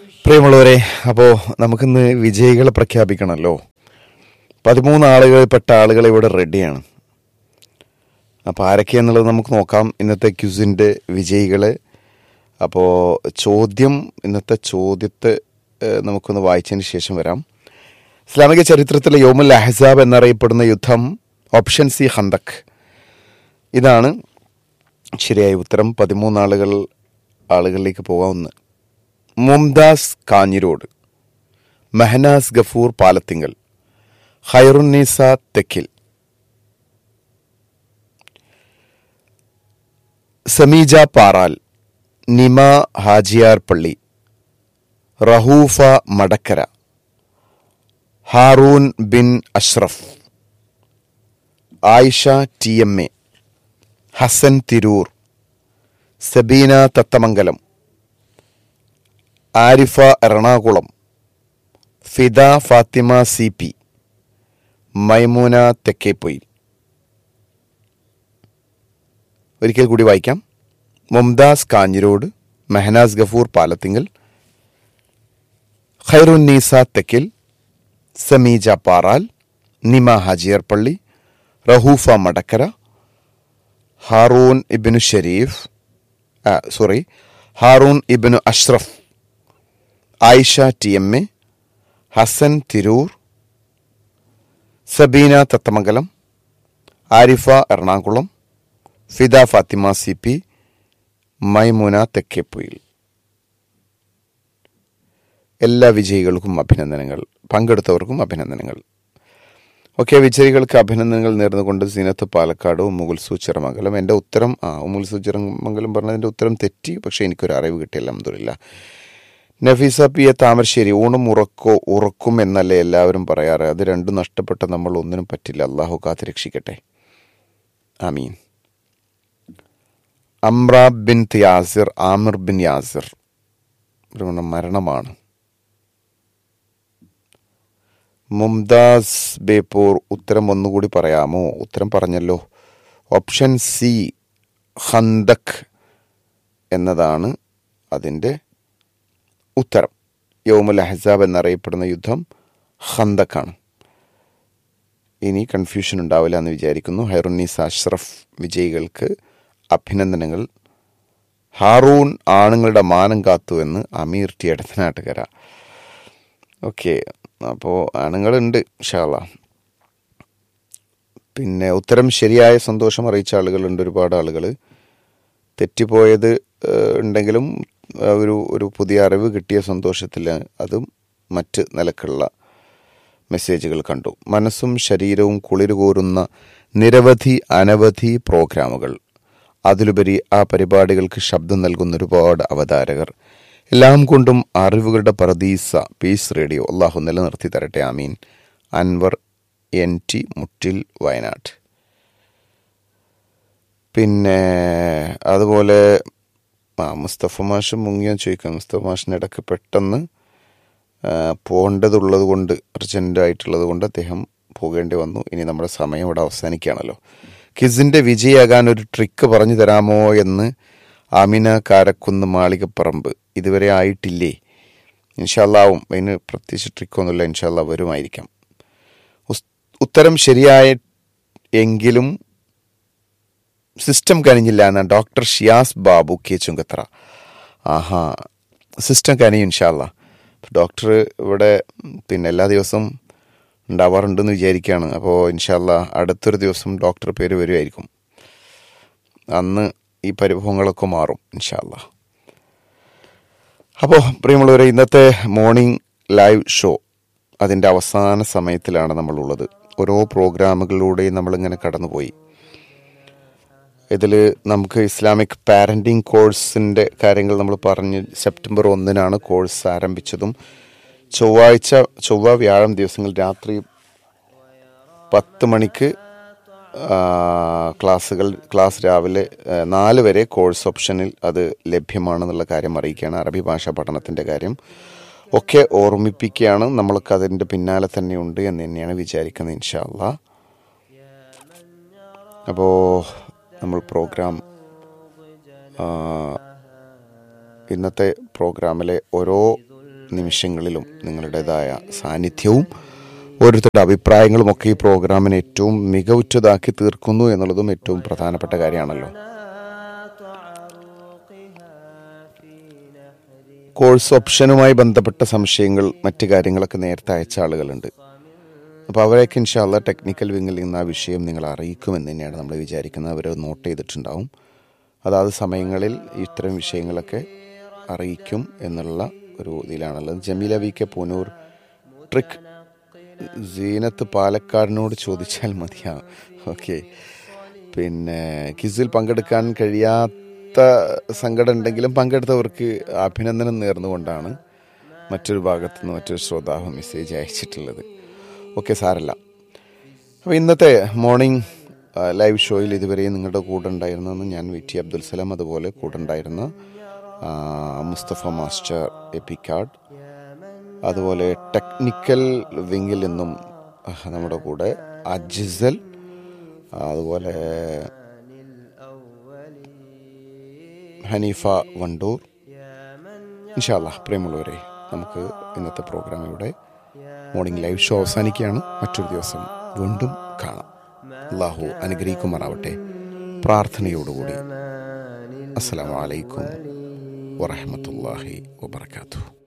പ്രിയമുള്ളവരെ അപ്പോൾ നമുക്കിന്ന് വിജയികളെ പ്രഖ്യാപിക്കണമല്ലോ പതിമൂന്ന് ആളുകൾ പെട്ട ആളുകൾ ഇവിടെ റെഡിയാണ് അപ്പോൾ ആരൊക്കെയാന്നുള്ളത് നമുക്ക് നോക്കാം ഇന്നത്തെ ക്യൂസിൻ്റെ വിജയികളെ അപ്പോൾ ചോദ്യം ഇന്നത്തെ ചോദ്യത്തെ ഏഹ്, നമുക്കൊന്ന് വായിച്ചതിന് ശേഷം വരാം ഇസ്ലാമിക ചരിത്രത്തിലെ യോമുൽ അഹസാബ് എന്നറിയപ്പെടുന്ന യുദ്ധം ഓപ്ഷൻ സി ഹന്തക് ഇതാണ് ശരിയായ ഉത്തരം പതിമൂന്ന് ആളുകൾ ആളുകളിലേക്ക് പോകാവുന്ന Mumtaz Kanhirode Mehnaz Gafoor Palathingal Khairunnisa തെക്കിൽ Sameeja Paral Nima Hajiyar Palli Raufa Madakkara Haroon bin Ashraf Ayisha T M A Hasan Tirur Sabeena Thathamangalam Arifa Ernakulam Fida Fathima C P Maimoona Thekkepoyil ഒരിക്കൽ കൂടി വായിക്കാം മുംതാസ് കാഞ്ഞിരോട് മെഹനാസ് ഗഫൂർ പാലത്തിങ്കൽ ഖൈറുന്നീസ തെക്കിൽ സമീജ പാറാൽ നിമ ഹാജിയർ പള്ളി റഹൂഫ മടക്കര ഹാറൂൻ ഇബിനു ഷരീഫ് ആ, sorry Haroon Ibnu Ashraf Ayisha T M A Hasan Tirur Sabeena Thathamangalam Arifa Ernakulam Fida Fathima C P Maimuna Thekkepoyil എല്ലാ വിജയികൾക്കും അഭിനന്ദനങ്ങൾ പങ്കെടുത്തവർക്കും അഭിനന്ദനങ്ങൾ ഓക്കെ വിജയികൾക്ക് അഭിനന്ദനങ്ങൾ നേർന്നുകൊണ്ട് സീനത്ത് പാലക്കാട് ഉമ്മുകുൽസു ചിറമംഗലം എൻ്റെ ഉത്തരം ആ ഉമ്മുൽസു ചിറമംഗലം പറഞ്ഞതിൻ്റെ ഉത്തരം തെറ്റി പക്ഷേ എനിക്കൊരു അറിവ് കിട്ടിയില്ല അഹമ്മദില്ല നഫീസ പി എ താമരശ്ശേരി ഊണും ഉറക്കോ ഉറക്കും എന്നല്ലേ എല്ലാവരും പറയാറ് അത് രണ്ടും നഷ്ടപ്പെട്ട നമ്മൾ ഒന്നിനും പറ്റില്ല അള്ളാഹു കാത്ത് രക്ഷിക്കട്ടെ ആമീൻ Amra bin Yasir Aamir bin Yasir ഇവരുടെ മരണമാണ് മുംതാസ് ബേപ്പൂർ ഉത്തരം ഒന്നുകൂടി പറയാമോ ഉത്തരം പറഞ്ഞല്ലോ ഓപ്ഷൻ സി ഹന്തക് എന്നതാണ് അതിൻ്റെ ഉത്തരം യോമുൽ അഹസാബ് എന്നറിയപ്പെടുന്ന യുദ്ധം ഹന്തക്കാണ് ഇനി കൺഫ്യൂഷൻ ഉണ്ടാവില്ല എന്ന് വിചാരിക്കുന്നു ഹൈറുന്നീസ് അഷ്റഫ് വിജയികൾക്ക് അഭിനന്ദനങ്ങൾ ഹാറൂൺ ആണുങ്ങളുടെ മാനം കാത്തു എന്ന് അമീർ ടി എടത്തനാട്ടുകര ഓക്കെ അപ്പോൾ ആണുങ്ങളുണ്ട് ഷാള പിന്നെ ഉത്തരം ശരിയായ സന്തോഷം അറിയിച്ച ആളുകളുണ്ട് ഒരുപാട് ആളുകൾ തെറ്റിപ്പോയത് ഏഹ്, ഉണ്ടെങ്കിലും ആ, ഒരു ഒരു പുതിയ അറിവ് കിട്ടിയ സന്തോഷത്തിൽ അതും മറ്റ് നിലക്കുള്ള മെസ്സേജുകൾ കണ്ടു മനസ്സും ശരീരവും കുളിരുകോരുന്ന നിരവധി അനവധി പ്രോഗ്രാമുകൾ അതിലുപരി ആ പരിപാടികൾക്ക് ശബ്ദം നൽകുന്ന ഒരുപാട് അവതാരകർ എല്ലാം കൊണ്ടും അറിവുകളുടെ പറദീസ പീസ് റേഡിയോ അള്ളാഹു നിലനിർത്തി തരട്ടെ ആമീൻ അൻവർ എൻ ടി മുട്ടിൽ വയനാട് പിന്നെ അതുപോലെ ആ മുസ്തഫ മാഷ് മുങ്ങിയാൻ ചോദിക്കാം മുസ്തഫ മാഷിന് ഇടയ്ക്ക് പെട്ടെന്ന് ആ, പോകേണ്ടതുള്ളത് കൊണ്ട് അർജൻ്റ് ആയിട്ടുള്ളത് കൊണ്ട് അദ്ദേഹം പോകേണ്ടി വന്നു ഇനി നമ്മുടെ സമയം ഇവിടെ അവസാനിക്കുകയാണല്ലോ കിസിൻ്റെ വിജയാകാൻ ഒരു ട്രിക്ക് പറഞ്ഞു തരാമോ എന്ന് ആമിന കാരക്കുന്ന് മാളികപ്പറമ്പ് ഇതുവരെ ആയിട്ടില്ലേ ഇൻഷാല്ലാവും അതിന് പ്രത്യേകിച്ച് ട്രിക്കൊന്നുമില്ല ഇൻഷാല്ല വരുമായിരിക്കാം ഉസ്- ഉത്തരം ശരിയായ എങ്കിലും സിസ്റ്റം കനിഞ്ഞില്ല എന്ന ഡോക്ടർ ഷിയാസ് ബാബു കെ ചുങ്കത്ര ആഹാ സിസ്റ്റം കനിയും ഇൻഷാല്ല ഡോക്ടർ ഇവിടെ പിന്നെ എല്ലാ ദിവസവും ഉണ്ടാവാറുണ്ടെന്ന് വിചാരിക്കുകയാണ് അപ്പോൾ ഇൻഷാല്ല അടുത്തൊരു ദിവസം ഡോക്ടർ പേര് വരുമായിരിക്കും അന്ന് ഈ പരിഭവങ്ങളൊക്കെ മാറും ഇൻഷാല്ല അപ്പോൾ പ്രിയമുള്ളവരെ ഇന്നത്തെ മോർണിംഗ് ലൈവ് ഷോ അതിൻ്റെ അവസാന സമയത്തിലാണ് നമ്മളുള്ളത് ഓരോ പ്രോഗ്രാമുകളിലൂടെയും നമ്മളിങ്ങനെ കടന്നുപോയി ഇതിൽ നമുക്ക് ഇസ്ലാമിക് പാരൻറ്റിങ് കോഴ്സിൻ്റെ കാര്യങ്ങൾ നമ്മൾ പറഞ്ഞ് സെപ്റ്റംബർ ഒന്നിനാണ് കോഴ്സ് ആരംഭിച്ചതും ചൊവ്വാഴ്ച ചൊവ്വ വ്യാഴം ദിവസങ്ങൾ രാത്രി പത്ത് മണിക്ക് ആ, ക്ലാസ്സുകൾ ക്ലാസ് രാവിലെ ആ, നാല് വരെ കോഴ്സ് ഓപ്ഷനിൽ അത് ലഭ്യമാണെന്നുള്ള കാര്യം അറിയിക്കുകയാണ് അറബി ഭാഷാ പഠനത്തിൻ്റെ കാര്യം ഒക്കെ ഓർമ്മിപ്പിക്കുകയാണ് നമ്മൾക്ക് അതിൻ്റെ പിന്നാലെ തന്നെയുണ്ട് എന്ന് തന്നെയാണ് വിചാരിക്കുന്നത് ഇൻഷാല്ല അപ്പോൾ നമ്മൾ പ്രോഗ്രാം ആ, ഇന്നത്തെ പ്രോഗ്രാമിലെ ഓരോ നിമിഷങ്ങളിലും നിങ്ങളുടേതായ സാന്നിധ്യവും ഓരോരുത്തരുടെ അഭിപ്രായങ്ങളും ഒക്കെ ഈ പ്രോഗ്രാമിനെ ഏറ്റവും മികവുറ്റതാക്കി തീർക്കുന്നു എന്നുള്ളതും ഏറ്റവും പ്രധാനപ്പെട്ട കാര്യമാണല്ലോ കോഴ്സ് ഓപ്ഷനുമായി ബന്ധപ്പെട്ട സംശയങ്ങൾ മറ്റു കാര്യങ്ങളൊക്കെ നേരത്തെ അയച്ച ആളുകളുണ്ട് അപ്പോൾ അവരെയൊക്കെ ഇൻഷാല്ല ടെക്നിക്കൽ വിങ്ങിൽ നിന്ന് ആ വിഷയം നിങ്ങൾ അറിയിക്കുമെന്ന് തന്നെയാണ് നമ്മൾ വിചാരിക്കുന്നത് അവർ നോട്ട് ചെയ്തിട്ടുണ്ടാവും അതാത് സമയങ്ങളിൽ ഇത്തരം വിഷയങ്ങളൊക്കെ അറിയിക്കും എന്നുള്ള ഒരു ഇതിലാണുള്ളത് Jameela V K Poonoor trick Zeenath പാലക്കാടിനോട് ചോദിച്ചാൽ മതിയാ ഓക്കെ പിന്നെ ക്വിസിൽ പങ്കെടുക്കാൻ കഴിയാത്ത സങ്കടം ഉണ്ടെങ്കിലും പങ്കെടുത്തവർക്ക് അഭിനന്ദനം നേർന്നുകൊണ്ടാണ് മറ്റൊരു ഭാഗത്തു നിന്ന് മറ്റൊരു ശ്രോതാവ് മെസ്സേജ് അയച്ചിട്ടുള്ളത് ഓക്കെ സാരല്ല അപ്പോൾ ഇന്നത്തെ മോർണിംഗ് ലൈവ് ഷോയിൽ ഇതുവരെയും നിങ്ങളുടെ കൂടെ ഉണ്ടായിരുന്നെന്ന് ഞാൻ വി ടി അബ്ദുൽ സലാം അതുപോലെ കൂടെ ഉണ്ടായിരുന്ന ആ, മുസ്തഫ മാസ്റ്റർ എപ്പിക്കാഡ് അതുപോലെ ടെക്നിക്കൽ വിങ്ങിൽ നിന്നും ആ, നമ്മുടെ കൂടെ അജിസൽ അതുപോലെ ഹനീഫ വണ്ടൂർ ഇൻഷാല്ല പ്രിയമുള്ളവരെ നമുക്ക് ഇന്നത്തെ പ്രോഗ്രാം ഇവിടെ മോർണിംഗ് ലൈവ് ഷോ അവസാനിക്കുകയാണ് മറ്റൊരു ദിവസം വീണ്ടും കാണാം അള്ളാഹു അനുഗ്രഹിക്കുമാറാവട്ടെ പ്രാർത്ഥനയോടുകൂടി അസ്സലാമു അലൈക്കും വറഹമത്തല്ലാഹി വബർക്കാത്തു